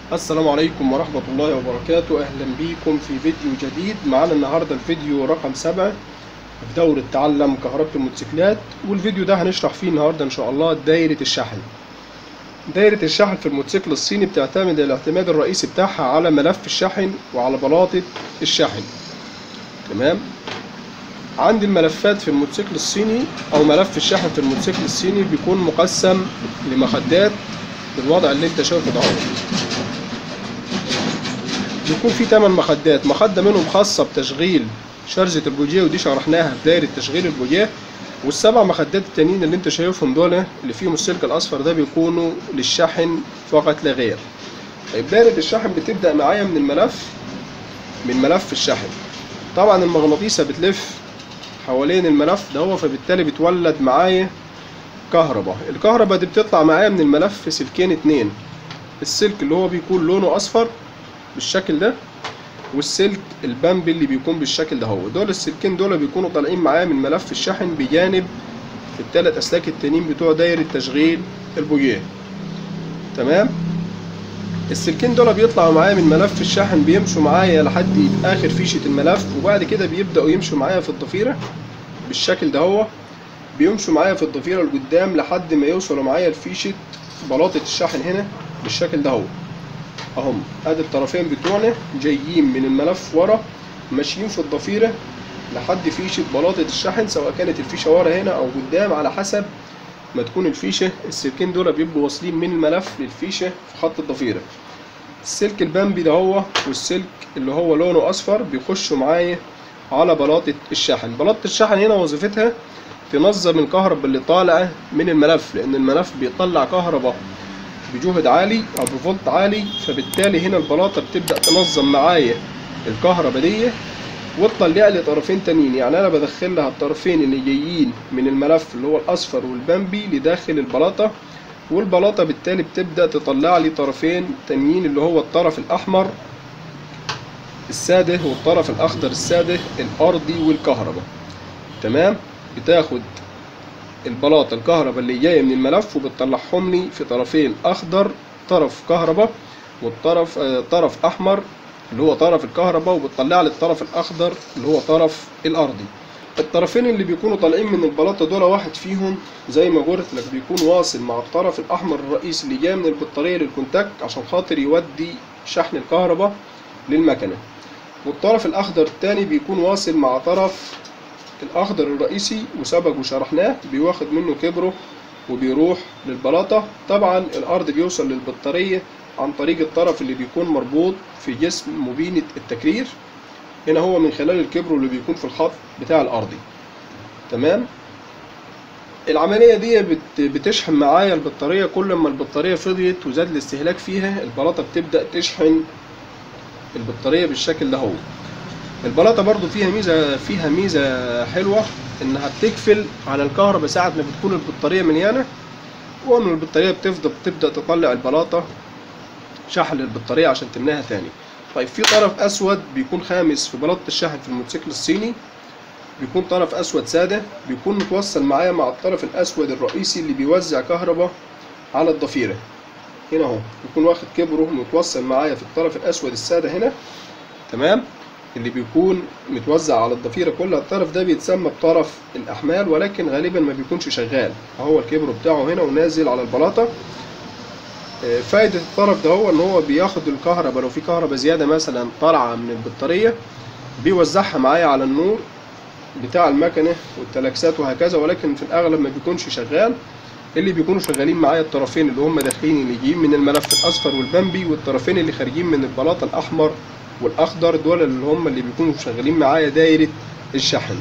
السلام عليكم ورحمة الله وبركاته أهلا بيكم في فيديو جديد معانا النهاردة الفيديو رقم سبعة في دورة تعلم كهرباء الموتوسيكلات والفيديو ده هنشرح فيه النهاردة إن شاء الله دايرة الشحن دايرة الشحن في الموتوسيكل الصيني بتعتمد الاعتماد الرئيسي بتاعها على ملف الشحن وعلى بلاطة الشحن تمام عندي الملفات في الموتوسيكل الصيني أو ملف الشحن في الموتوسيكل الصيني بيكون مقسم لمخدات بالوضع اللي انت شايفه ده اهو بيكون في 8 مخدات مخدة منهم خاصة بتشغيل شرجة البوجيه ودي شرحناها في دايرة تشغيل البوجيه والسبع مخدات التانيين اللي انت شايفهم دول اللي فيهم السلك الاصفر ده بيكونوا للشحن فقط لا غير طيب دايرة الشحن بتبدأ معايا من الملف من ملف الشحن طبعا المغناطيسة بتلف حوالين الملف ده هو فبالتالي بتولد معايا كهرباء الكهرباء دي بتطلع معايا من الملف سلكين اتنين السلك اللي هو بيكون لونه اصفر بالشكل ده والسلك البامبي اللي بيكون بالشكل ده هو دول السلكين دول بيكونوا طالعين معايا من ملف الشحن بجانب التلات اسلاك التانيين بتوع دايرة تشغيل البوجيه تمام السلكين دول بيطلعوا معايا من ملف الشحن بيمشوا معايا لحد اخر فيشة الملف وبعد كده بيبدأوا يمشوا معايا في الضفيرة بالشكل ده هو بيمشوا معايا في الضفيرة لقدام لحد ما يوصلوا معايا لفيشة بلاطة الشحن هنا بالشكل ده هو اهم ادي الطرفين بتوعنا جايين من الملف ورا ماشيين في الضفيرة لحد فيشة بلاطة الشحن سواء كانت الفيشة ورا هنا او قدام على حسب ما تكون الفيشة السلكين دول بيبقوا واصلين من الملف للفيشة في خط الضفيرة السلك البامبي ده هو والسلك اللي هو لونه اصفر بيخشوا معايا على بلاطة الشحن بلاطة الشحن هنا وظيفتها تنظم الكهرباء اللي طالعة من الملف لأن الملف بيطلع كهرباء بجهد عالي أو بفولت عالي فبالتالي هنا البلاطة بتبدأ تنظم معايا الكهرباء دي وتطلع لي طرفين تانيين يعني أنا بدخل لها الطرفين اللي جايين من الملف اللي هو الأصفر والبامبي لداخل البلاطة والبلاطة بالتالي بتبدأ تطلع لي طرفين تانيين اللي هو الطرف الأحمر الساده والطرف الأخضر الساده الأرضي والكهرباء تمام بتاخد البلاطة الكهرباء اللي جاية من الملف وبتطلعهم لي في طرفين أخضر طرف كهرباء والطرف آه طرف أحمر اللي هو طرف الكهرباء وبتطلع لي الطرف الأخضر اللي هو طرف الأرضي الطرفين اللي بيكونوا طالعين من البلاطة دول واحد فيهم زي ما قلت لك بيكون واصل مع الطرف الأحمر الرئيسي اللي جاي من البطارية للكونتاكت عشان خاطر يودي شحن الكهرباء للمكنة والطرف الأخضر التاني بيكون واصل مع طرف الاخضر الرئيسي وسبق وشرحناه بيواخد منه كبره وبيروح للبلاطة طبعا الارض بيوصل للبطارية عن طريق الطرف اللي بيكون مربوط في جسم مبينة التكرير هنا هو من خلال الكبر اللي بيكون في الخط بتاع الارضي تمام العملية دي بتشحن معايا البطارية كل ما البطارية فضيت وزاد الاستهلاك فيها البلاطة بتبدأ تشحن البطارية بالشكل ده هو البلاطه برضو فيها ميزه فيها ميزه حلوه انها بتقفل على الكهرباء ساعه ما بتكون البطاريه مليانه ومن البطاريه بتفضل بتبدا تطلع البلاطه شحن البطاريه عشان تملاها تاني طيب في طرف اسود بيكون خامس في بلاطه الشحن في الموتوسيكل الصيني بيكون طرف اسود ساده بيكون متوصل معايا مع الطرف الاسود الرئيسي اللي بيوزع كهرباء على الضفيره هنا اهو بيكون واخد كبره متوصل معايا في الطرف الاسود الساده هنا تمام اللي بيكون متوزع على الضفيرة كلها الطرف ده بيتسمى بطرف الأحمال ولكن غالبا ما بيكونش شغال هو الكبر بتاعه هنا ونازل على البلاطة فايدة الطرف ده هو ان هو بياخد الكهرباء لو في كهرباء زيادة مثلا طالعة من البطارية بيوزعها معايا على النور بتاع المكنة والتلاكسات وهكذا ولكن في الأغلب ما بيكونش شغال اللي بيكونوا شغالين معايا الطرفين اللي هم داخلين اللي جايين من الملف الأصفر والبامبي والطرفين اللي خارجين من البلاطة الأحمر والاخضر دول اللي هم اللي بيكونوا شغالين معايا دايره الشحن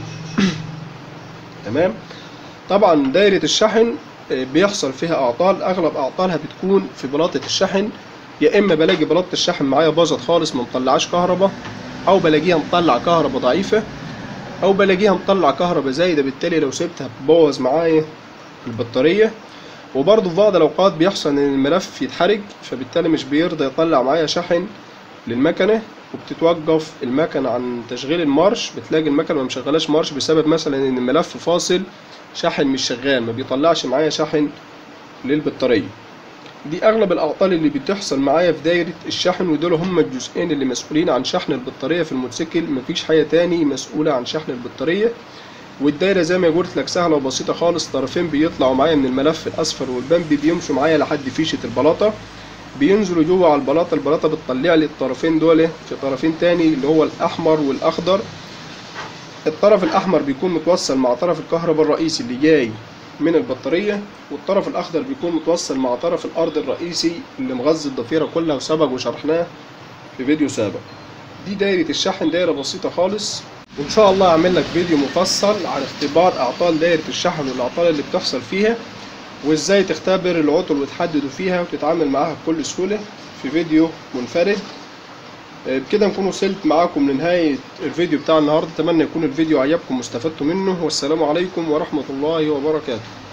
تمام طبعا دايره الشحن بيحصل فيها اعطال اغلب اعطالها بتكون في بلاطه الشحن يا اما بلاقي بلاطه الشحن معايا باظت خالص ما مطلعاش كهرباء او بلاقيها مطلع كهرباء ضعيفه او بلاقيها مطلع كهرباء زايده بالتالي لو سبتها بتبوظ معايا البطاريه وبرضه في بعض الاوقات بيحصل ان الملف يتحرق فبالتالي مش بيرضى يطلع معايا شحن للمكنه وبتتوقف المكنة عن تشغيل المارش بتلاقي المكنة ما مشغلاش مارش بسبب مثلا ان الملف فاصل شحن مش شغال ما بيطلعش معايا شحن للبطارية دي اغلب الاعطال اللي بتحصل معايا في دايره الشحن ودول هم الجزئين اللي مسؤولين عن شحن البطاريه في الموتوسيكل مفيش حاجه تاني مسؤوله عن شحن البطاريه والدايره زي ما قلت لك سهله وبسيطه خالص طرفين بيطلعوا معايا من الملف الاصفر والبنبي بيمشوا معايا لحد فيشه البلاطه بينزلوا جوه على البلاطه البلاطه بتطلع لي الطرفين دول في طرفين تاني اللي هو الاحمر والاخضر الطرف الاحمر بيكون متوصل مع طرف الكهرباء الرئيسي اللي جاي من البطاريه والطرف الاخضر بيكون متوصل مع طرف الارض الرئيسي اللي مغذي الضفيره كلها وسبق وشرحناه في فيديو سابق دي دايره الشحن دايره بسيطه خالص وان شاء الله اعمل لك فيديو مفصل عن اختبار اعطال دايره الشحن والاعطال اللي بتحصل فيها وازاي تختبر العطل وتحدده فيها وتتعامل معاها بكل سهوله في فيديو منفرد بكده نكون وصلت معاكم لنهاية الفيديو بتاع النهاردة أتمنى يكون الفيديو عجبكم واستفدتوا منه والسلام عليكم ورحمة الله وبركاته